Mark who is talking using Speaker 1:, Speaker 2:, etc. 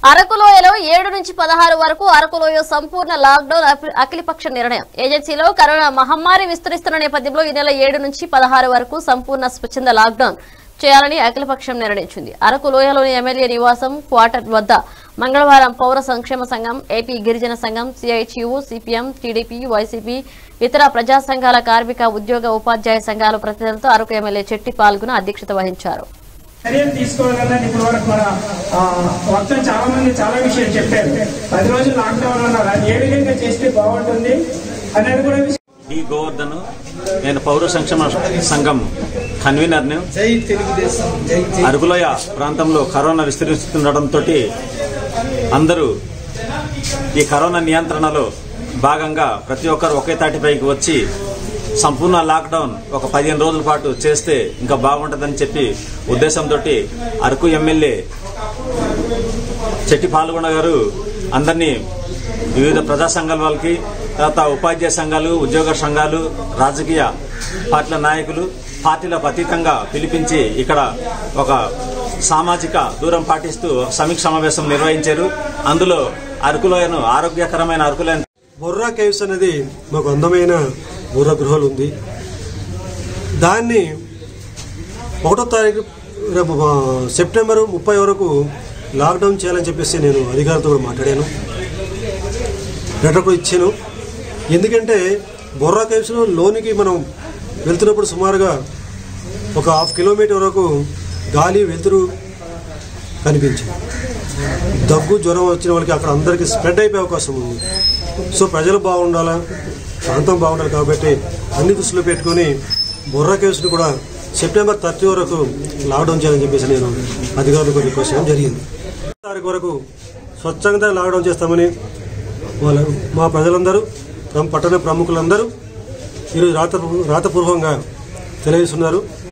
Speaker 1: అరకులోయలో ఏడు నుంచి పదహారు వరకు అరకులోయ సంపూర్ణ లాక్డౌన్ అఖి- అఖిలపక్ష నిర్ణయం ఏజెన్సీలో కరోనా మహమ్మారి విస్తరిస్తున్న నేపథ్యంలో ఈ నెల ఏడు నుంచి పదహారు వరకు సంపూర్ణ స్వచ్ఛంద లాక్డౌన్ చేయాలని అఖిలపక్షం నిర్ణయించింది అరకులోయలోని ఎమ్మెల్యే నివాసం క్వార్టర్ వద్ద మంగళవారం పౌర సంక్షేమ సంఘం ఏపీ గిరిజన సంఘం సిఐటియు సిపిఎం టీడీపీ వైసీపీ ఇతర ప్రజా సంఘాల కార్మిక ఉద్యోగ ఉపాధ్యాయ సంఘాల ప్రతినిధులతో అరకు ఎమ్మెల్యే చెట్టి పాల్గొని అధ్యక్షత వహించారు
Speaker 2: చర్యలు తీసుకోవాలన్నది ఇప్పుడు వరకు మన ఆ, మొత్తం చాలా మంది చాలా విషయాలు చెప్పారు పది రోజులు లాక్డౌన్ ఉన్నారు అది ఏ విధంగా చేస్తే బాగుంటుంది అనేది కూడా విషయం
Speaker 3: ఈ గోవర్ధన్ నేను పౌర సంక్షేమ సంఘం కన్వీనర్ని
Speaker 4: జై తెలుగుదేశం జై జై
Speaker 3: అరుగులోయ ప్రాంతంలో కరోనా విస్తరిస్తుండటంతో అందరూ ఈ కరోనా నియంత్రణలో భాగంగా ప్రతి ఒక్కరు ఒకే తాటిపైకి వచ్చి సంపూర్ణ లాక్డౌన్ ఒక పదిహేను రోజుల పాటు చేస్తే ఇంకా బాగుంటుందని చెప్పి ఉద్దేశంతో అరకు ఎమ్మెల్యే చెట్టి పాల్గొండ గారు అందరినీ వివిధ ప్రజా సంఘాల వాళ్ళకి తర్వాత ఉపాధ్యాయ సంఘాలు ఉద్యోగ సంఘాలు రాజకీయ పార్టీల నాయకులు పార్టీలకు అతీతంగా పిలిపించి ఇక్కడ ఒక సామాజిక దూరం పాటిస్తూ సమీక్ష సమావేశం నిర్వహించారు అందులో అరకులోయను ఆరోగ్యకరమైన అరకులోయను
Speaker 5: బొర్రా కేవ్స్ అనేది మాకు అందమైన బుర్ర గృహాలు ఉంది దాన్ని ఒకటో తారీఖు రేపు ఆ, సెప్టెంబర్ ముప్పై వరకు లాక్డౌన్ చేయాలని చెప్పేసి నేను అధికారులతో కూడా మాట్లాడాను లెటర్ కూడా ఇచ్చాను ఎందుకంటే బొర్రా కేవ్స్లో లోనికి మనం వెళ్తున్నప్పుడు సుమారుగా ఒక హాఫ్ కిలోమీటర్ వరకు గాలి వెలుతురు కనిపించింది దగ్గు జ్వరం వచ్చిన వాళ్ళకి అక్కడ అందరికీ స్ప్రెడ్ అయిపోయే అవకాశం ఉంది సో ప్రజలు బాగుండాలా ప్రాంతం బాగుండాలి కాబట్టి అన్ని దృష్టిలో పెట్టుకొని బొర్రా కేసును కూడా సెప్టెంబర్ థర్టీ వరకు లాక్డౌన్ చేయాలని చెప్పేసి నేను అధికారులకు రిక్వెస్ట్ చేయడం జరిగింది తారీఖు వరకు స్వచ్ఛంగా లాక్డౌన్ చేస్తామని వాళ్ళ మా ప్రజలందరూ ప్రమ- పట్టణ ప్రముఖులందరూ ఈరోజు రాత రాతపూర్వకంగా తెలియజేస్తున్నారు